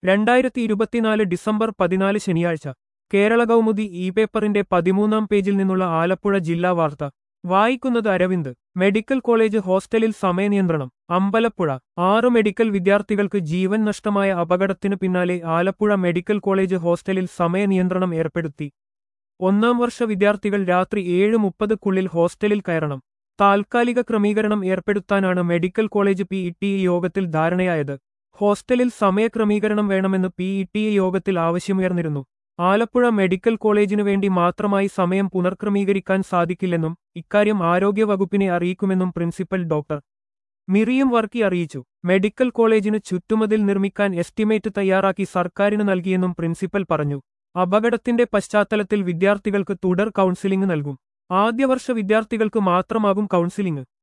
രണ്ടായിരത്തി ഇരുപത്തിനാല് ഡിസംബർ പതിനാല് ശനിയാഴ്ച കേരള കൗമുദി ഇ പേപ്പറിന്റെ പതിമൂന്നാം പേജിൽ നിന്നുള്ള ആലപ്പുഴ ജില്ലാ വാർത്ത വായിക്കുന്നത് അരവിന്ദ് മെഡിക്കൽ കോളേജ് ഹോസ്റ്റലിൽ സമയനിയന്ത്രണം അമ്പലപ്പുഴ ആറ് മെഡിക്കൽ വിദ്യാർത്ഥികൾക്ക് ജീവൻ നഷ്ടമായ അപകടത്തിനു പിന്നാലെ ആലപ്പുഴ മെഡിക്കൽ കോളേജ് ഹോസ്റ്റലിൽ സമയനിയന്ത്രണം ഏർപ്പെടുത്തി ഒന്നാം വർഷ വിദ്യാർത്ഥികൾ രാത്രി ഏഴ് മുപ്പതുക്കുള്ളിൽ ഹോസ്റ്റലിൽ കയറണം താൽക്കാലിക ക്രമീകരണം ഏർപ്പെടുത്താനാണ് medical college P E T യോഗത്തിൽ ധാരണയായത് ഹോസ്റ്റലിൽ സമയക്രമീകരണം വേണമെന്ന് പി ഇ ടി യോഗത്തിൽ ആവശ്യമുയർന്നിരുന്നു ആലപ്പുഴ മെഡിക്കൽ കോളേജിനു വേണ്ടി മാത്രമായി സമയം പുനർക്രമീകരിക്കാൻ സാധിക്കില്ലെന്നും ഇക്കാര്യം ആരോഗ്യവകുപ്പിനെ അറിയിക്കുമെന്നും പ്രിൻസിപ്പൽ ഡോക്ടർ മിറിയും വർക്കി അറിയിച്ചു മെഡിക്കൽ കോളേജിന് ചുറ്റുമതിൽ നിർമ്മിക്കാൻ എസ്റ്റിമേറ്റ് തയ്യാറാക്കി സർക്കാരിന് നൽകിയെന്നും പ്രിൻസിപ്പൽ പറഞ്ഞു അപകടത്തിന്റെ പശ്ചാത്തലത്തിൽ വിദ്യാർത്ഥികൾക്ക് തുടർ കൗൺസിലിംഗ് നൽകും ആദ്യവർഷ വിദ്യാർത്ഥികൾക്ക് മാത്രമാകും കൗൺസിലിംഗ്